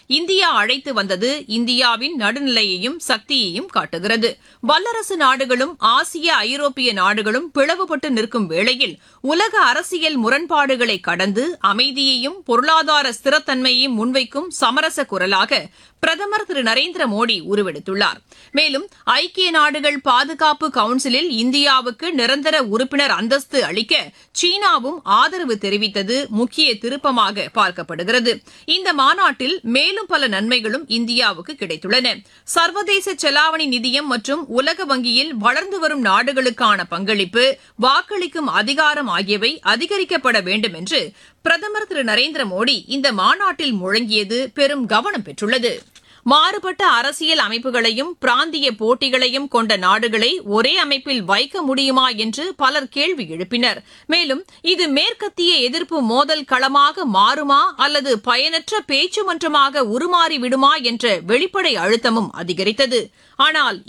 India அழைத்து வந்தது இந்தியாவின் நடுநிலையையும் சக்தியையும் காட்டுகிறது வல்லரசு நாடுகளும் ஆசிய ஐரோப்பிய நாடுகளும் பிளவுபட்டு நிற்கும் வேளையில் உலக அரசியல் முரண்பாடுகளை கடந்து அமைதியையும் பொருளாதார ஸ்திரத்தன்மையையும் முன்வைக்கும் சமரச குரலாக பிரதமர் திரு நரேந்திர மோடி உருவெடுத்துள்ளார் மேலும் ஐக்கிய நாடுகள் பாதுகாப்பு கவுன்சிலில் இந்தியாவுக்கு நிரந்தர உறுப்பினர் அந்தஸ்து அளிக்க சீனாவும் ஆதரவு தெரிவித்தது முக்கிய திருப்பமாக பார்க்கப்படுகிறது இந்த மாநாட்டில் மேலும் பல நன்மைகளும் இந்தியாவுக்கு கிடைத்துள்ளன சர்வதேச செலாவணி நிதியம் மற்றும் உலக வங்கியில் வளர்ந்து வரும் நாடுகளுக்கான பங்களிப்பு வாக்களிக்கும் அதிகாரம் ஆகியவை அதிகரிக்கப்பட வேண்டும் என்று பிரதமர் திரு நரேந்திர மோடி இந்த மாநாட்டில் முழங்கியது பெரும் கவனம் பெற்றுள்ளது மாறுபட்ட அரசியல் அமைப்புகளையும் பிராந்திய போட்டிகளையும் கொண்ட நாடுகளை ஒரே அமைப்பில் வைக்க முடியுமா என்று பலர் கேள்வி எழுப்பினர் மேலும் இது மேற்கத்திய எதிர்ப்பு மோதல் களமாக மாறுமா அல்லது பயனற்ற பேச்சுமன்றமாக உருமாறி விடுமா என்ற வெளிப்படை அழுத்தமும் அதிகரித்தது ஆனால்